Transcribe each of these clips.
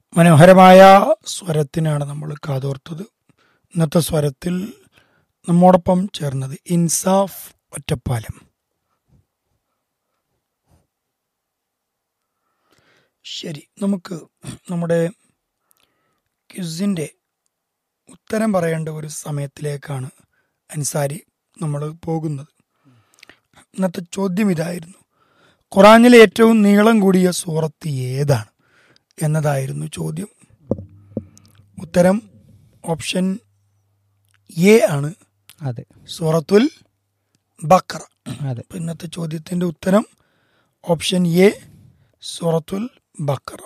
മനോഹരമായ സ്വരത്തിനാണ് നമ്മൾ കാതോർത്തത് ഇന്നത്തെ സ്വരത്തിൽ നമ്മോടൊപ്പം ചേർന്നത് ഇൻസാഫ് ഒറ്റപ്പാലം ശരി നമുക്ക് നമ്മുടെ ക്വിസിൻ്റെ ഉത്തരം പറയേണ്ട ഒരു സമയത്തിലേക്കാണ് അൻസാരി നമ്മൾ പോകുന്നത് ഇന്നത്തെ ചോദ്യം ഇതായിരുന്നു ഖുറാനിലെ ഏറ്റവും നീളം കൂടിയ സൂറത്ത് ഏതാണ് എന്നതായിരുന്നു ചോദ്യം ഉത്തരം ഓപ്ഷൻ എ ആണ് അതെ സൂറത്തുൽ ബക്കറ അതെ അപ്പൊ ഇന്നത്തെ ചോദ്യത്തിന്റെ ഉത്തരം ഓപ്ഷൻ എ സൂറത്തുൽ ബക്കറ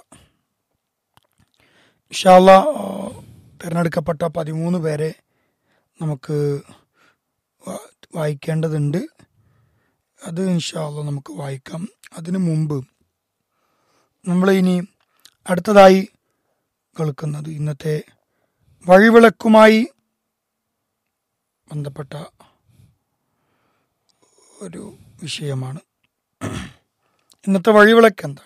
ഇൻഷാല്ല തിരഞ്ഞെടുക്കപ്പെട്ട പതിമൂന്ന് പേരെ നമുക്ക് വാ- വായിക്കേണ്ടതുണ്ട് അത് ഇൻഷാല്ല നമുക്ക് വായിക്കാം അതിനു മുമ്പ് നമ്മൾ ഇനി അടുത്തതായി കേൾക്കുന്നത് ഇന്നത്തെ വഴിവിളക്കുമായി ബന്ധപ്പെട്ട ഒരു വിഷയമാണ് ഇന്നത്തെ വഴിവിളക്ക് എന്താണ്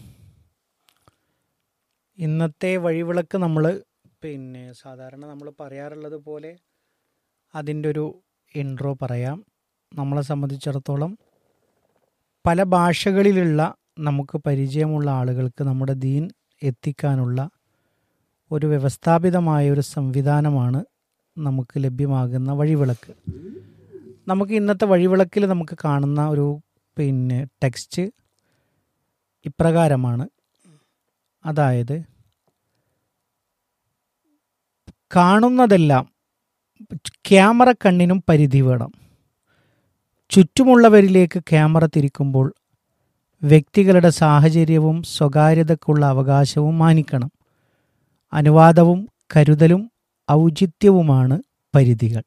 ഇന്നത്തെ വഴിവിളക്ക് നമ്മൾ പിന്നെ സാധാരണ നമ്മൾ പറയാറുള്ളത് പോലെ അതിൻ്റെ ഒരു ഇൻട്രോ പറയാം നമ്മളെ സംബന്ധിച്ചിടത്തോളം പല ഭാഷകളിലുള്ള നമുക്ക് പരിചയമുള്ള ആളുകൾക്ക് നമ്മുടെ ദീൻ എത്തിക്കാനുള്ള ഒരു വ്യവസ്ഥാപിതമായ ഒരു സംവിധാനമാണ് നമുക്ക് ലഭ്യമാകുന്ന വഴിവിളക്ക് നമുക്ക് ഇന്നത്തെ വഴിവിളക്കിൽ നമുക്ക് കാണുന്ന ഒരു പിന്നെ ടെക്സ്റ്റ് ഇപ്രകാരമാണ് അതായത് കാണുന്നതെല്ലാം ക്യാമറ കണ്ണിനും പരിധി വേണം ചുറ്റുമുള്ളവരിലേക്ക് ക്യാമറ തിരിക്കുമ്പോൾ വ്യക്തികളുടെ സാഹചര്യവും സ്വകാര്യതക്കുള്ള അവകാശവും മാനിക്കണം അനുവാദവും കരുതലും ഔചിത്യവുമാണ് പരിധികൾ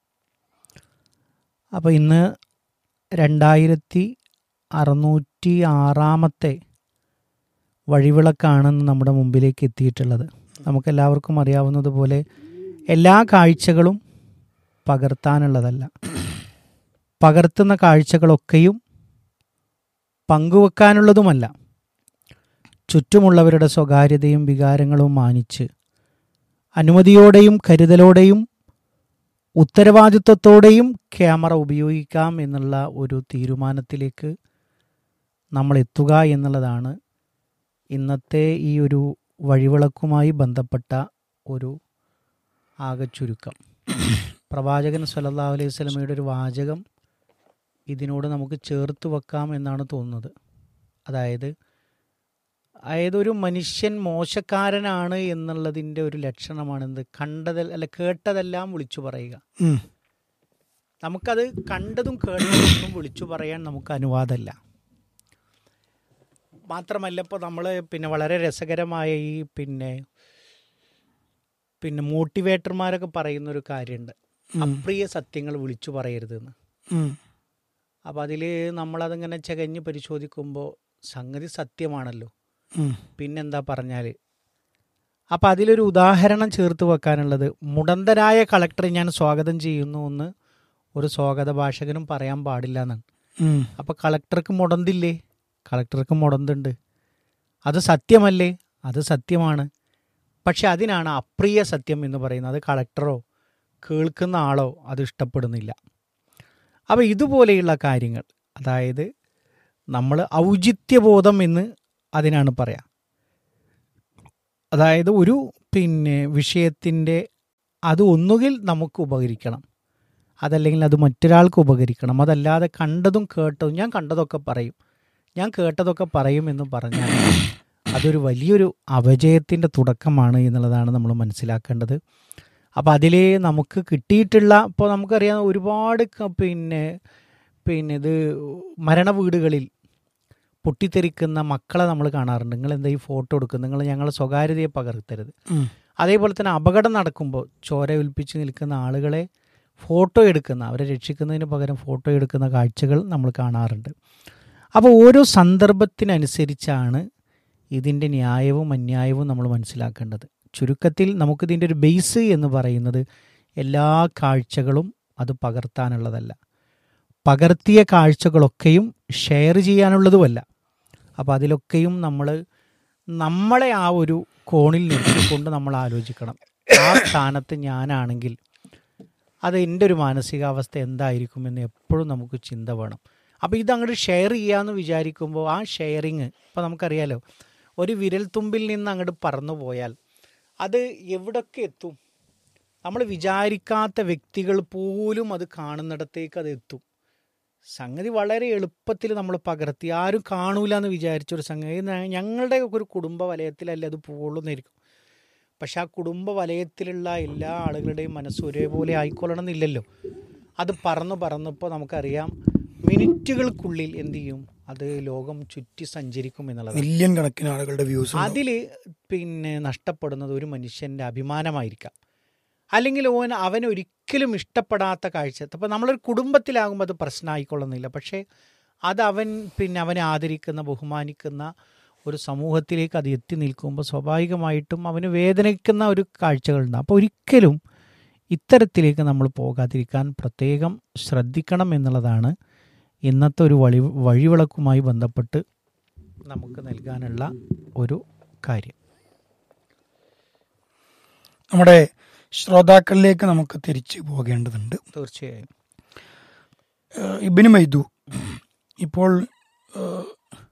അപ്പോൾ ഇന്ന് രണ്ടായിരത്തി അറുന്നൂറ്റി ആറാമത്തെ വഴിവിളക്കാണ് നമ്മുടെ മുമ്പിലേക്ക് എത്തിയിട്ടുള്ളത് നമുക്കെല്ലാവർക്കും അറിയാവുന്നതുപോലെ എല്ലാ കാഴ്ചകളും പകർത്താനുള്ളതല്ല പകർത്തുന്ന കാഴ്ചകളൊക്കെയും പങ്കുവെക്കാനുള്ളതുമല്ല ചുറ്റുമുള്ളവരുടെ സ്വകാര്യതയും വികാരങ്ങളും മാനിച്ച് അനുമതിയോടെയും കരുതലോടെയും ഉത്തരവാദിത്വത്തോടെയും ക്യാമറ ഉപയോഗിക്കാം എന്നുള്ള ഒരു തീരുമാനത്തിലേക്ക് നമ്മൾ എത്തുക എന്നുള്ളതാണ് ഇന്നത്തെ ഈ ഒരു വഴിവിളക്കുമായി ബന്ധപ്പെട്ട ഒരു ആകെ ചുരുക്കം പ്രവാചകൻ സല്ലല്ലാഹു അലൈഹി സ്വലമയുടെ ഒരു വാചകം ഇതിനോട് നമുക്ക് ചേർത്ത് വെക്കാം എന്നാണ് തോന്നുന്നത് അതായത് അതായത് ഒരു മനുഷ്യൻ മോശക്കാരനാണ് എന്നുള്ളതിൻ്റെ ഒരു ലക്ഷണമാണെന്ത് കണ്ടത് അല്ല കേട്ടതെല്ലാം വിളിച്ചു പറയുക ഉം. നമുക്കത് കണ്ടതും കേട്ടതും വിളിച്ചു പറയാൻ നമുക്ക് അനുവാദമല്ല മാത്രമല്ല ഇപ്പോൾ നമ്മൾ പിന്നെ വളരെ രസകരമായ ഈ പിന്നെ പിന്നെ മോട്ടിവേറ്റർമാരൊക്കെ പറയുന്ന ഒരു കാര്യമുണ്ട് അപ്രിയ സത്യങ്ങൾ വിളിച്ചു പറയരുതെന്ന് ഉം. അപ്പോൾ അതിൽ നമ്മളതിങ്ങനെ ചകഞ്ഞ് പരിശോധിക്കുമ്പോൾ സംഗതി സത്യമാണല്ലോ ഉം. പിന്നെന്താ പറഞ്ഞാൽ അപ്പം അതിലൊരു ഉദാഹരണം ചേർത്ത് വെക്കാനുള്ളത് മുടന്തനായ കളക്ടറെ ഞാൻ സ്വാഗതം ചെയ്യുന്നു എന്ന് ഒരു സ്വാഗത ഭാഷകനും പറയാൻ പാടില്ല എന്നാണ് ഉം. അപ്പോൾ കളക്ടർക്ക് മുടന്തില്ലേ കളക്ടർക്ക് മുടന്തുണ്ട് അത് സത്യമല്ലേ അത് സത്യമാണ് പക്ഷെ അതിനാണ് അപ്രിയ സത്യം എന്ന് പറയുന്നത് അത് കളക്ടറോ കേൾക്കുന്ന ആളോ അത് ഇഷ്ടപ്പെടുന്നില്ല അപ്പോൾ ഇതുപോലെയുള്ള കാര്യങ്ങൾ അതായത് നമ്മൾ ഔചിത്യബോധം എന്ന് അതിനാണ് പറയാം അതായത് ഒരു പിന്നെ വിഷയത്തിൻ്റെ അത് ഒന്നുകിൽ നമുക്ക് ഉപകരിക്കണം അതല്ലെങ്കിൽ അത് മറ്റൊരാൾക്ക് ഉപകരിക്കണം അതല്ലാതെ കണ്ടതും കേട്ടതും ഞാൻ കണ്ടതൊക്കെ പറയും ഞാൻ കേട്ടതൊക്കെ പറയും എന്ന് പറഞ്ഞാൽ അതൊരു വലിയൊരു അപജയത്തിൻ്റെ തുടക്കമാണ് എന്നുള്ളതാണ് നമ്മൾ മനസ്സിലാക്കേണ്ടത് അപ്പോൾ അതിൽ നമുക്ക് കിട്ടിയിട്ടുള്ള ഇപ്പോൾ നമുക്കറിയാം ഒരുപാട് ക- പിന്നെ പിന്നെ ഇത് മരണ വീടുകളിൽ പൊട്ടിത്തെറിക്കുന്ന മക്കളെ നമ്മൾ കാണാറുണ്ട് നിങ്ങൾ എന്താ ഈ ഫോട്ടോ എടുക്കുക നിങ്ങൾ ഞങ്ങളെ സ്വകാര്യതയെ പകർത്തരുത് ഉം. അതേപോലെ തന്നെ അപകടം നടക്കുമ്പോൾ ചോര ഒലിപ്പിച്ച് നിൽക്കുന്ന ആളുകളെ ഫോട്ടോ എടുക്കുന്ന അവരെ രക്ഷിക്കുന്നതിന് പകരം ഫോട്ടോ എടുക്കുന്ന കാഴ്ചകൾ നമ്മൾ കാണാറുണ്ട് അപ്പോൾ ഓരോ സന്ദർഭത്തിനനുസരിച്ചാണ് ഇതിൻ്റെ ന്യായവും അന്യായവും നമ്മൾ മനസ്സിലാക്കേണ്ടത് ചുരുക്കത്തിൽ നമുക്കിതിൻ്റെ ഒരു ബേസ് എന്ന് പറയുന്നത് എല്ലാ കാഴ്ചകളും അത് പകർത്താനുള്ളതല്ല പകർത്തിയ കാഴ്ചകളൊക്കെയും ഷെയർ ചെയ്യാനുള്ളതുമല്ല അപ്പോൾ അതിലൊക്കെയും നമ്മൾ നമ്മളെ ആ ഒരു കോണിൽ നിർത്തിക്കൊണ്ട് നമ്മൾ ആലോചിക്കണം ആ സ്ഥാനത്ത് ഞാനാണെങ്കിൽ അത് എൻ്റെ ഒരു മാനസികാവസ്ഥ എന്തായിരിക്കുമെന്ന് എപ്പോഴും നമുക്ക് ചിന്ത വേണം അപ്പോൾ ഇത് അങ്ങോട്ട് ഷെയർ ചെയ്യാമെന്ന് വിചാരിക്കുമ്പോൾ ആ ഷെയറിങ് ഇപ്പോൾ നമുക്കറിയാലോ ഒരു വിരൽത്തുമ്പിൽ നിന്ന് അങ്ങോട്ട് പറന്നു പോയാൽ അത് എവിടൊക്കെ എത്തും നമ്മൾ വിചാരിക്കാത്ത വ്യക്തികൾ പോലും അത് കാണുന്നിടത്തേക്ക് അത് എത്തും സംഗതി വളരെ എളുപ്പത്തിൽ നമ്മൾ പകർത്തി ആരും കാണൂല എന്ന് വിചാരിച്ചൊരു സംഗതി ഞ- ഞങ്ങളുടെ ഒരു കുടുംബ വലയത്തിലല്ലേ അത് പോകുള്ളൂന്നായിരിക്കും പക്ഷെ ആ കുടുംബ വലയത്തിലുള്ള എല്ലാ ആളുകളുടെയും മനസ്സ് ഒരേപോലെ ആയിക്കൊള്ളണം എന്നില്ലല്ലോ അത് പറന്ന് പറന്നപ്പോൾ നമുക്കറിയാം മിനിറ്റുകൾക്കുള്ളിൽ എന്ത് ചെയ്യും അത് ലോകം ചുറ്റി സഞ്ചരിക്കും എന്നുള്ളത് മില്യൺ കണക്കിന് ആളുകളുടെ വ്യൂസ് അതിൽ പിന്നെ നഷ്ടപ്പെടുന്നത് ഒരു മനുഷ്യൻ്റെ അഭിമാനമായിരിക്കാം അല്ലെങ്കിൽ ഓൻ അവൻ ഒരിക്കലും ഇഷ്ടപ്പെടാത്ത കാഴ്ച അപ്പം നമ്മളൊരു കുടുംബത്തിലാകുമ്പോൾ അത് പ്രശ്നമായിക്കൊള്ളുന്നില്ല പക്ഷേ അത് അവൻ പിന്നെ അവനെ ആദരിക്കുന്ന ബഹുമാനിക്കുന്ന ഒരു സമൂഹത്തിലേക്ക് അത് എത്തി നിൽക്കുമ്പോൾ സ്വാഭാവികമായിട്ടും അവന് വേദനിക്കുന്ന ഒരു കാഴ്ചകളുണ്ട് അപ്പോൾ ഒരിക്കലും ഇത്തരത്തിലേക്ക് നമ്മൾ പോകാതിരിക്കാൻ പ്രത്യേകം ശ്രദ്ധിക്കണം എന്നുള്ളതാണ് ഇന്നത്തെ ഒരു വഴി വഴിവിളക്കുമായി ബന്ധപ്പെട്ട് നമുക്ക് നൽകാനുള്ള ഒരു കാര്യം നമ്മുടെ ശ്രോതാക്കളിലേക്ക് നമുക്ക് തിരിച്ചു പോകേണ്ടതുണ്ട് തീർച്ചയായും ഏഹ് ഇബിന് മൈദു ഇപ്പോൾ ഏഹ്,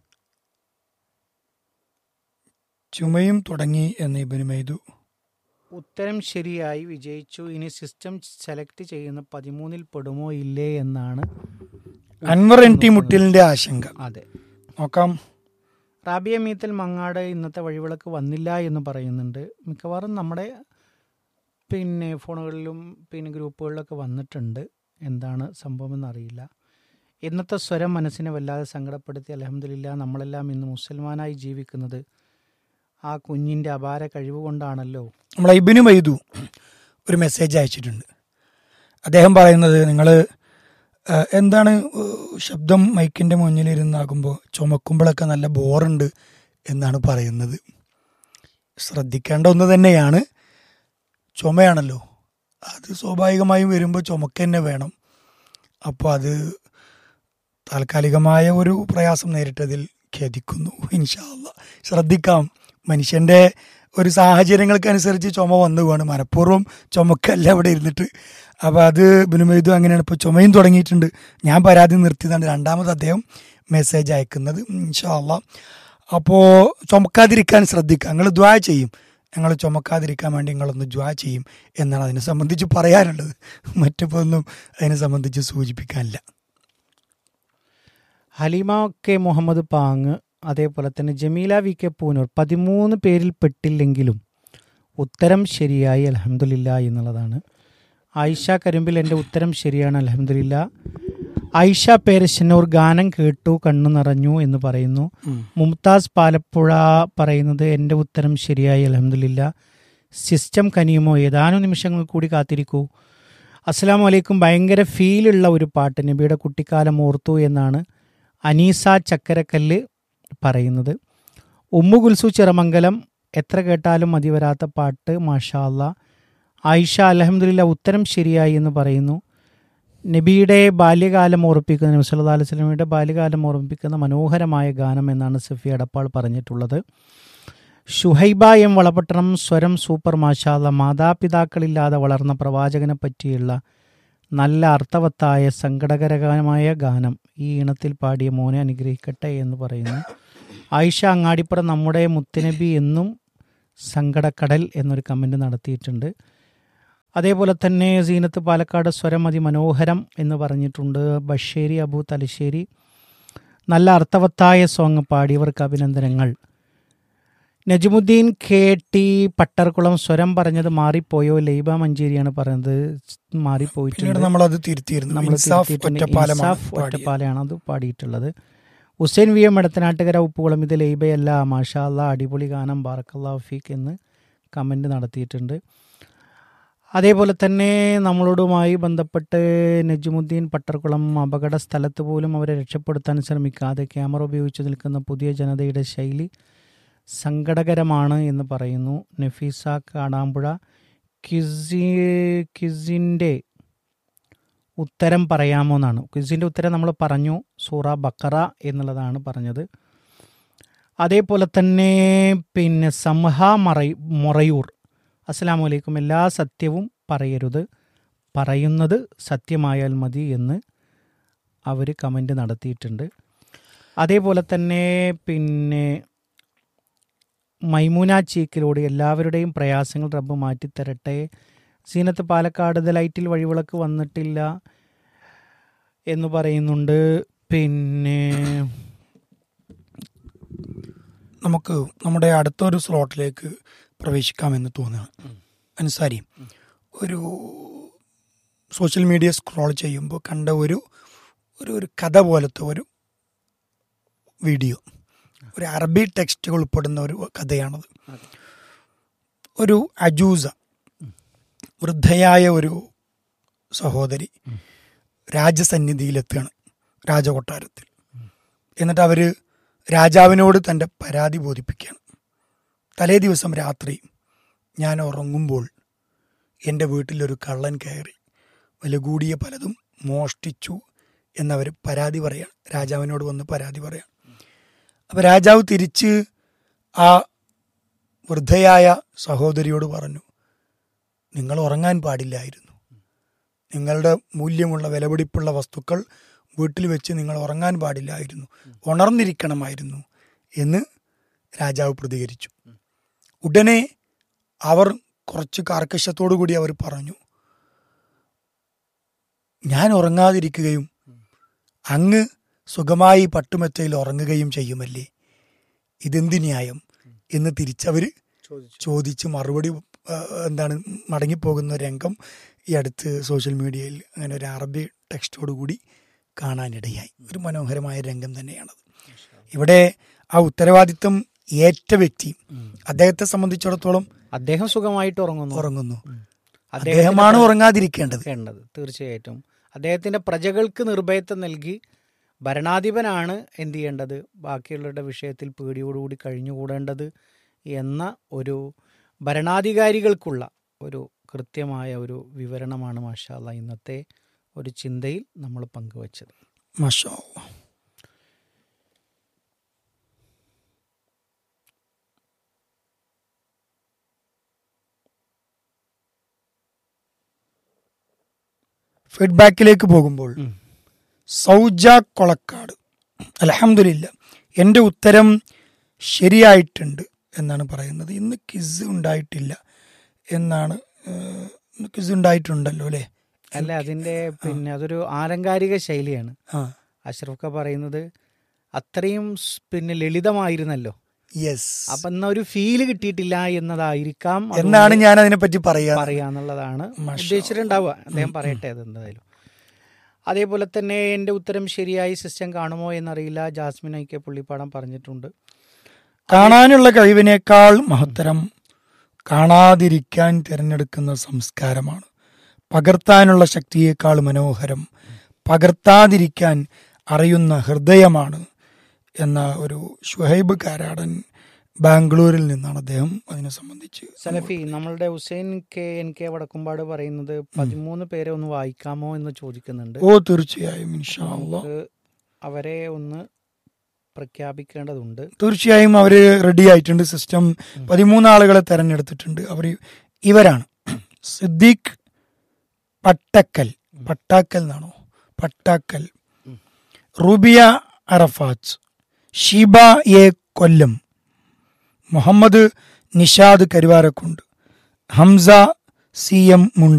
ചുമയും തുടങ്ങി എന്ന് ഇബിന് മൈദു ഉത്തരം ശരിയായി വിജയിച്ചു ഇനി സിസ്റ്റം സെലക്ട് ചെയ്യുന്ന പതിമൂന്നിൽ പെടുമോ ഇല്ലേ എന്നാണ് അൻവർ എൻ ടി മുട്ടിലിന്റെ ആശങ്ക അതെ നോക്കാം റാബിയ മീത്തൽ മങ്ങാട് ഇന്നത്തെ വഴിവിളക്ക് വന്നില്ല എന്ന് പറയുന്നുണ്ട് മിക്കവാറും നമ്മുടെ പിന്നെ ഫോണുകളിലും പിന്നെ ഗ്രൂപ്പുകളിലൊക്കെ വന്നിട്ടുണ്ട് എന്താണ് സംഭവമെന്ന് അറിയില്ല ഇന്നത്തെ സ്വരം മനസ്സിനെ വല്ലാതെ സങ്കടപ്പെടുത്തി അലഹമില്ല നമ്മളെല്ലാം ഇന്ന് മുസൽമാനായി ജീവിക്കുന്നത് ആ കുഞ്ഞിൻ്റെ അപാര കഴിവ് കൊണ്ടാണല്ലോ നമ്മളെ ഇബിന് മൈദു ഒരു മെസ്സേജ് അയച്ചിട്ടുണ്ട് അദ്ദേഹം പറയുന്നത് നിങ്ങൾ എന്താണ് ഏഹ്, ശബ്ദം മൈക്കിൻ്റെ മുന്നിലിരുന്നാകുമ്പോൾ ചുമക്കുമ്പോഴൊക്കെ നല്ല ബോറുണ്ട് എന്നാണ് പറയുന്നത് ശ്രദ്ധിക്കേണ്ട ഒന്ന് തന്നെയാണ് ചുമയാണല്ലോ അത് സ്വാഭാവികമായും വരുമ്പോൾ ചുമക്ക് തന്നെ വേണം അപ്പോൾ അത് താൽക്കാലികമായ ഒരു പ്രയാസം നേരിട്ടതിൽ ഖേദിക്കുന്നു ഇൻഷാല്ല ശ്രദ്ധിക്കാം മനുഷ്യൻ്റെ ഒരു സാഹചര്യങ്ങൾക്കനുസരിച്ച് ചുമ വന്നു വേണം മനഃപൂർവ്വം ചുമക്കല്ല അവിടെ ഇരുന്നിട്ട് അപ്പോൾ അത് ബിനുമൈദും അങ്ങനെയാണ് ഇപ്പോൾ ചുമയും തുടങ്ങിയിട്ടുണ്ട് ഞാൻ പരാതി നിർത്തിയതാണ് രണ്ടാമത് അദ്ദേഹം മെസ്സേജ് അയക്കുന്നത് ഇൻഷാല്ല അപ്പോൾ ചുമക്കാതിരിക്കാൻ ശ്രദ്ധിക്കുക നിങ്ങൾ ദ്വാ ചെയ്യും ഞങ്ങൾ ചുമക്കാതിരിക്കാൻ വേണ്ടി നിങ്ങളൊന്ന് ദ്വാ ചെയ്യും എന്നാണ് അതിനെ സംബന്ധിച്ച് പറയാനുള്ളത് മറ്റിപ്പോൾ ഒന്നും അതിനെ സംബന്ധിച്ച് സൂചിപ്പിക്കാനില്ല ഹലീമ കെ മുഹമ്മദ് പാങ് അതേപോലെ തന്നെ ജമീല വി കെ പൂനൂർ പതിമൂന്ന് പേരിൽ പെട്ടില്ലെങ്കിലും ഉത്തരം ശരിയായി അലഹമില്ല എന്നുള്ളതാണ് ആയിഷ കരിമ്പിൽ എൻ്റെ ഉത്തരം ശരിയാണ് അലഹമില്ല ആയിഷ പേരശന്നൂർ ഗാനം കേട്ടു കണ്ണു നിറഞ്ഞു എന്ന് പറയുന്നു മുംതാസ് പാലപ്പുഴ പറയുന്നത് എൻ്റെ ഉത്തരം ശരിയായി അലഹമില്ല സിസ്റ്റം കനിയുമോ ഏതാനും നിമിഷങ്ങൾ കൂടി കാത്തിരിക്കൂ അസ്സാം വലൈക്കും ഭയങ്കര ഫീലുള്ള ഒരു പാട്ട് നബിയുടെ കുട്ടിക്കാലം ഓർത്തു എന്നാണ് അനീസ ചക്കരക്കല്ല് പറയുന്നത് ഉമ്മു കുൽസു ചിറമംഗലം എത്ര കേട്ടാലും മതി വരാത്ത പാട്ട് മാഷാ അല്ലാ ആയിഷ അലഹമുല്ല ഉത്തരം ശരിയായി എന്ന് പറയുന്നു നബിയുടെ ബാല്യകാലം ഓർപ്പിക്കുന്ന നബി സല്ലല്ലാഹു അലൈഹി വസല്ലമയുടെ ബാല്യകാലം ഓർമ്മിപ്പിക്കുന്ന മനോഹരമായ ഗാനം എന്നാണ് സഫി അടപ്പാൾ പറഞ്ഞിട്ടുള്ളത് ഷുഹൈബ എം വളപട്ടണം സ്വരം സൂപ്പർ മാഷാല മാതാപിതാക്കളില്ലാതെ വളർന്ന പ്രവാചകനെ പറ്റിയുള്ള നല്ല അർത്ഥവത്തായ സങ്കടകരമായ ഗാനം ഈ ഇണത്തിൽ പാടിയ മോനെ അനുഗ്രഹിക്കട്ടെ എന്ന് പറയുന്നു ആയിഷ അങ്ങാടിപ്പുറം നമ്മുടെ മുത്തുനബി എന്നും സങ്കടക്കടൽ എന്നൊരു കമൻറ്റ് നടത്തിയിട്ടുണ്ട് അതേപോലെ തന്നെ സീനത്ത് പാലക്കാട് സ്വരം അതിമനോഹരം എന്ന് പറഞ്ഞിട്ടുണ്ട് ബഷേരി അബു തലശ്ശേരി നല്ല അർത്ഥവത്തായ സോങ് പാടിയവർക്ക് അഭിനന്ദനങ്ങൾ നജമുദ്ദീൻ കെ ടി പട്ടർകുളം സ്വരം പറഞ്ഞത് മാറിപ്പോയോ ലൈബ മഞ്ചേരിയാണ് പറഞ്ഞത് പിന്നീട് മാറിപ്പോയിട്ടുണ്ട് നമ്മൾ അത് തിരുത്തിയിരുന്നു നമ്മൾ ഇൻസാഫ് തിരുത്തിയിട്ടുണ്ട്. ഒറ്റപ്പാലമാണ് ഇൻസാഫ് പാടിയത്. ഒറ്റപ്പാലയാണ് അത് പാടിയിട്ടുള്ളത് ഹുസൈൻ വി എം എടത്തനാട്ടുകര ഉപ്പുകുളം ഇത് ലൈബയല്ല മാഷാ അല്ലാ അടിപൊളി ഗാനം ബാറക്കല്ലാ ഫീക്ക് എന്ന് കമൻറ്റ് നടത്തിയിട്ടുണ്ട് അതേപോലെ തന്നെ നമ്മളോടുമായി ബന്ധപ്പെട്ട് നജുമുദ്ദീൻ പട്ടർകുളം അപകട സ്ഥലത്ത് പോലും അവരെ രക്ഷപ്പെടുത്താൻ ശ്രമിക്കാതെ ക്യാമറ ഉപയോഗിച്ച് നിൽക്കുന്ന പുതിയ ജനതയുടെ ശൈലി സങ്കടകരമാണ് എന്ന് പറയുന്നു നഫീസ കാടാമ്പുഴ കിസി കിസിൻ്റെ ഉത്തരം പറയാമോ എന്നാണ് ക്വിസിൻ്റെ ഉത്തരം നമ്മൾ പറഞ്ഞു സൂറ ബക്കറ എന്നുള്ളതാണ് പറഞ്ഞത് അതേപോലെ തന്നെ പിന്നെ സംഹ മറ മൊറയൂർ അസ്സലാമു അലൈക്കും എല്ലാ സത്യവും പറയരുത് പറയുന്നത് സത്യമായാൽ മതി എന്ന് അവർ കമൻ്റ് നടത്തിയിട്ടുണ്ട് അതേപോലെ തന്നെ പിന്നെ മൈമൂന ചീക്കിലൂടെ എല്ലാവരുടെയും പ്രയാസങ്ങൾ റബ്ബ് മാറ്റിത്തരട്ടെ സീനത്ത് പാലക്കാട് ഇത് ലൈറ്റിൽ വഴിവിളക്ക് വന്നിട്ടില്ല എന്ന് പറയുന്നുണ്ട് പിന്നെ നമുക്ക് നമ്മുടെ അടുത്തൊരു സ്ലോട്ടിലേക്ക് പ്രവേശിക്കാമെന്ന് തോന്നുകയാണ് അൻസാരി ഒരു സോഷ്യൽ മീഡിയ സ്ക്രോൾ ചെയ്യുമ്പോൾ കണ്ട ഒരു ഒരു ഒരു കഥ പോലത്തെ ഒരു വീഡിയോ ഒരു അറബി ടെക്സ്റ്റുകൾ ഉൾപ്പെടുന്ന ഒരു കഥയാണത് ഒരു അജൂസ വൃദ്ധയായ ഒരു സഹോദരി രാജസന്നിധിയിലെത്തുകയാണ് രാജകൊട്ടാരത്തിൽ എന്നിട്ട് അവര് രാജാവിനോട് തൻ്റെ പരാതി ബോധിപ്പിക്കുകയാണ് തലേ ദിവസം രാത്രി ഞാൻ ഉറങ്ങുമ്പോൾ എൻ്റെ വീട്ടിലൊരു കള്ളൻ കയറി വില കൂടിയ പലതും മോഷ്ടിച്ചു എന്നവർ പരാതി പറയാണ് രാജാവിനോട് വന്ന് പരാതി പറയാണ് അപ്പോൾ രാജാവ് തിരിച്ച് ആ വൃദ്ധയായ സഹോദരിയോട് പറഞ്ഞു നിങ്ങൾ ഉറങ്ങാൻ പാടില്ലായിരുന്നു നിങ്ങളുടെ മൂല്യമുള്ള വിലപിടിപ്പുള്ള വസ്തുക്കൾ വീട്ടിൽ വെച്ച് നിങ്ങൾ ഉറങ്ങാൻ പാടില്ലായിരുന്നു ഉണർന്നിരിക്കണമായിരുന്നു എന്ന് രാജാവ് പ്രതികരിച്ചു ഉടനെ അവർ കുറച്ച് കാർക്കശത്തോടു കൂടി അവർ പറഞ്ഞു ഞാൻ ഉറങ്ങാതിരിക്കുകയും അങ്ങ് സുഖമായി പട്ടുമെത്തയിൽ ഉറങ്ങുകയും ചെയ്യുമല്ലേ ഇതെന്ത് ന്യായം എന്ന് തിരിച്ചവർ ചോദിച്ച് മറുപടി ആ, എന്താണ് മടങ്ങിപ്പോകുന്ന രംഗം ഈ അടുത്ത് സോഷ്യൽ മീഡിയയിൽ അങ്ങനെ ഒരു അറബി ടെക്സ്റ്റോട് കൂടി കാണാനിടയായി ഒരു മനോഹരമായ രംഗം തന്നെയാണത് ഇവിടെ ആ ഉത്തരവാദിത്വം ഏറ്റ വ്യക്തി അദ്ദേഹത്തെ സംബന്ധിച്ചിടത്തോളം അദ്ദേഹം സുഖമായിട്ട് ഉറങ്ങുന്നു ഉറങ്ങുന്നു അദ്ദേഹത്തിന്റെ അദ്ദേഹമാണ് ഉറങ്ങാതിരിക്കേണ്ടത് വേണ്ടത് തീർച്ചയായിട്ടും അദ്ദേഹത്തിന്റെ പ്രജകൾക്ക് നിർഭയത്വം നൽകി ഭരണാധിപനാണ് എന്ത് ചെയ്യേണ്ടത് ബാക്കിയുള്ളവരുടെ വിഷയത്തിൽ പേടിയോടുകൂടി കഴിഞ്ഞുകൂടേണ്ടത് എന്ന ഒരു ഭരണാധികാരികൾക്കുള്ള ഒരു കൃത്യമായ ഒരു വിവരണമാണ് മാഷാല്ല ഇന്നത്തെ ഒരു ചിന്തയിൽ നമ്മൾ പങ്കുവച്ചത് മാഷാ അല്ലാ. ഫീഡ്ബാക്കിലേക്ക് പോകുമ്പോൾ ഉം. സൗജ കൊളക്കാട് അലഹമില്ല എൻ്റെ ഉത്തരം ശരിയായിട്ടുണ്ട് എന്നാണ് പറയുന്നത് ഇന്ന് കിസ് ഉണ്ടായിട്ടില്ല എന്നാണ് ഏഹ്, ഇന്ന് കിസ് ഉണ്ടായിട്ടുണ്ടല്ലോ അല്ലേ അല്ല അതിന്റെ പിന്നെ അതൊരു ആലങ്കാരിക ശൈലിയാണ് ആ അഷ്റഫ്ക പറയുന്നത് അത്രയും സ് പിന്നെ ലളിതമായിരുന്നല്ലോ യെസ് അപ്പൊ എന്നാ ഒരു ഫീല് കിട്ടിയിട്ടില്ല എന്നതായിരിക്കാം അതുകൊണ്ട് എന്നാണ് ഞാൻ അതിനെപ്പറ്റി പറയാ പറയാന്നുള്ളതാണ് മാഷാ ഉദ്ദേശിച്ചിട്ടുണ്ടാവുക അദ്ദേഹം പറയട്ടെ അതെന്തായാലും അതേപോലെ തന്നെ എൻ്റെ ഉത്തരം ശരിയായി സിസ്റ്റം കാണുമോ എന്നറിയില്ല ജാസ്മിൻ ഐക്കെ പുള്ളിപ്പാടം പറഞ്ഞിട്ടുണ്ട് കാണാനുള്ള കഴിവിനേക്കാൾ മഹത്തരം കാണാതിരിക്കാൻ തിരഞ്ഞെടുക്കുന്ന സംസ്കാരമാണ് പകർത്താനുള്ള ശക്തിയേക്കാൾ മനോഹരം പകർത്താതിരിക്കാൻ അറിയുന്ന ഹൃദയമാണ് എന്ന ഒരു ഷുഹൈബ് കാരാടൻ ബാംഗ്ലൂരിൽ നിന്നാണ് അദ്ദേഹം അതിനെ സംബന്ധിച്ച് സലഫി നമ്മളുടെ Hussain K N K Vadakkumpad പറയുന്നത് പതിമൂന്ന് പേരെ ഒന്ന് വായിക്കാമോ എന്ന് ചോദിക്കുന്നുണ്ട് ഓ തീർച്ചയായും ഇൻഷാ അല്ലാ. നമുക്ക് അവരെ ഒന്ന് പ്രഖ്യാപിക്കേണ്ടതുണ്ട് തീർച്ചയായും അവർ റെഡി ആയിട്ടുണ്ട് സിസ്റ്റം പതിമൂന്ന് ആളുകളെ തെരഞ്ഞെടുത്തിട്ടുണ്ട് അവർ ഇവരാണ് സിദ്ദീഖ് പട്ടക്കൽ പട്ടാക്കൽ എന്നാണോ Pattakkal Rubiya Arafath Sheeba A Kollam Muhammad Nishad Karuvarakundu Hamsa C M Munda